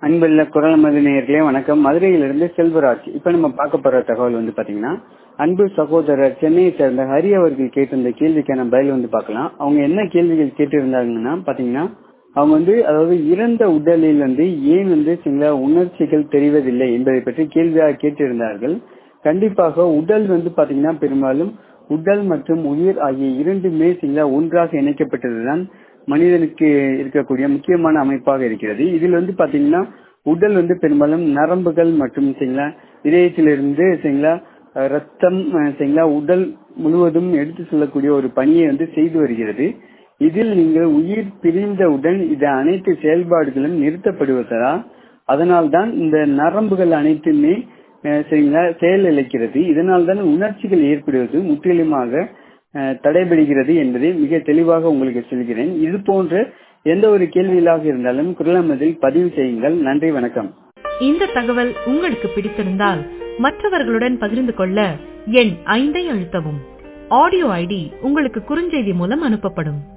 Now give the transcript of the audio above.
அன்புள்ள குரல் மது நேயர்களே வணக்கம் மதுரையிலிருந்து செல்வராஜ் இப்ப நம்ம பார்க்க போற தகவல் வந்து பாத்தீங்கன்னா அன்பு சகோதரர் சென்னையை சேர்ந்த ஹரி அவர்கள் கேட்டிருந்த கேள்விக்கான பதில் வந்து பார்க்கலாம் அவங்க என்ன கேள்விகள் கேட்டிருந்தாங்கன்னா பாத்தீங்கன்னா அவங்க வந்து அதாவது இறந்த உடலில் வந்து ஏன் வந்து சில உணர்ச்சிகள் தெரிவதில்லை என்பதை பற்றி கேள்வியாக கேட்டிருந்தார்கள் கண்டிப்பாக உடல் வந்து பாத்தீங்கன்னா பெரும்பாலும் உடல் மற்றும் உயிர் ஆகிய இரண்டுமே சில ஒன்றாக இணைக்கப்பட்டதுதான் மனிதனுக்கு இருக்கக்கூடிய முக்கியமான அமைப்பாக இருக்கிறது இதில் வந்து பாத்தீங்கன்னா உடல் வந்து பெரும்பாலும் நரம்புகள் மற்றும் சரிங்களா இதயத்திலிருந்து சரிங்களா ரத்தம் சரிங்களா உடல் முழுவதும் எடுத்து செல்லக்கூடிய ஒரு பணியை வந்து செய்து வருகிறது இதில் நீங்கள் உயிர் பிரிந்தவுடன் இது அனைத்து செயல்பாடுகளும் நிறுத்தப்படுவதா அதனால்தான் இந்த நரம்புகள் அனைத்துமே சரிங்களா செயல் இழைக்கிறது இதனால் தான் உணர்ச்சிகள் ஏற்படுவது முற்றிலுமாக தடைபடுகிறது என்பதை மிக தெளிவாக உங்களுக்கு சொல்கிறேன் இது போன்ற எந்த ஒரு கேள்விகளாக இருந்தாலும் குரலமதில் பதிவு செய்யுங்கள் நன்றி வணக்கம் இந்த தகவல் உங்களுக்கு பிடித்திருந்தால் மற்றவர்களுடன் பகிர்ந்து கொள்ள எண் ஐந்தை அழுத்தவும் ஆடியோ ஐடி உங்களுக்கு குறுஞ்செய்தி மூலம் அனுப்பப்படும்